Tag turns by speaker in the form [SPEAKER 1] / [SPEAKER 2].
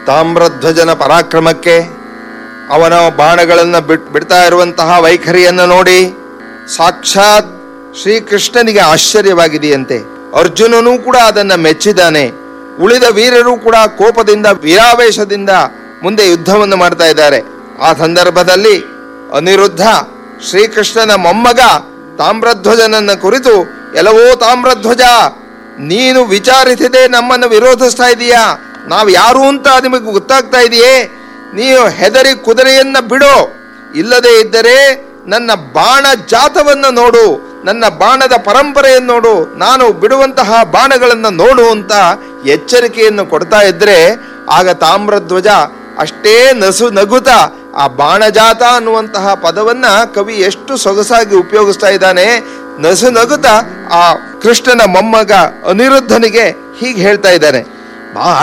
[SPEAKER 1] ತಾಮ್ರಧ್ವಜನ ಪರಾಕ್ರಮಕ್ಕೆ ಅವನ ಬಾಣಗಳನ್ನು ಬಿಟ್ ಬಿಡ್ತಾ ಇರುವಂತಹ ವೈಖರಿಯನ್ನು ನೋಡಿ ಸಾಕ್ಷಾತ್ ಶ್ರೀಕೃಷ್ಣನಿಗೆ ಆಶ್ಚರ್ಯವಾಗಿದೆಯಂತೆ ಅರ್ಜುನನೂ ಕೂಡ ಅದನ್ನ ಮೆಚ್ಚಿದ್ದಾನೆ ಉಳಿದ ವೀರರು ಕೂಡ ಕೋಪದಿಂದ ವೀರಾವೇಶದಿಂದ ಮುಂದೆ ಯುದ್ಧವನ್ನು ಮಾಡ್ತಾ ಇದ್ದಾರೆ ಆ ಸಂದರ್ಭದಲ್ಲಿ ಅನಿರುದ್ಧ ಶ್ರೀಕೃಷ್ಣನ ಮೊಮ್ಮಗ ತಾಮ್ರಧ್ವಜನನ್ನ ಕುರಿತು ಎಲ್ಲವೋ ತಾಮ್ರಧ್ವಜ ನೀನು ವಿಚಾರಿಸದೆ ನಮ್ಮನ್ನು ವಿರೋಧಿಸ್ತಾ ಇದೀಯಾ ನಾವು ಯಾರು ಅಂತ ನಿಮಗೆ ಗೊತ್ತಾಗ್ತಾ ಇದೆಯೇ ನೀವು ಹೆದರಿ ಕುದುರೆಯನ್ನ ಬಿಡು ಇಲ್ಲದೆ ಇದ್ದರೆ ನನ್ನ ಬಾಣ ಜಾತವನ್ನು ನೋಡು ನನ್ನ ಬಾಣದ ಪರಂಪರೆಯನ್ನು ನೋಡು ನಾನು ಬಿಡುವಂತಹ ಬಾಣಗಳನ್ನು ನೋಡು ಅಂತ ಎಚ್ಚರಿಕೆಯನ್ನು ಕೊಡ್ತಾ ಇದ್ರೆ ಆಗ ತಾಮ್ರಧ್ವಜ ಅಷ್ಟೇ ನಸು ನಗುತ ಆ ಬಾಣಜಾತ ಅನ್ನುವಂತಹ ಪದವನ್ನ ಕವಿ ಎಷ್ಟು ಸೊಗಸಾಗಿ ಉಪಯೋಗಿಸ್ತಾ ಇದ್ದಾನೆ ನಸು ನಗುತ ಆ ಕೃಷ್ಣನ ಮೊಮ್ಮಗ ಅನಿರುದ್ಧನಿಗೆ ಹೀಗೆ ಹೇಳ್ತಾ ಇದ್ದಾನೆ ಬಾ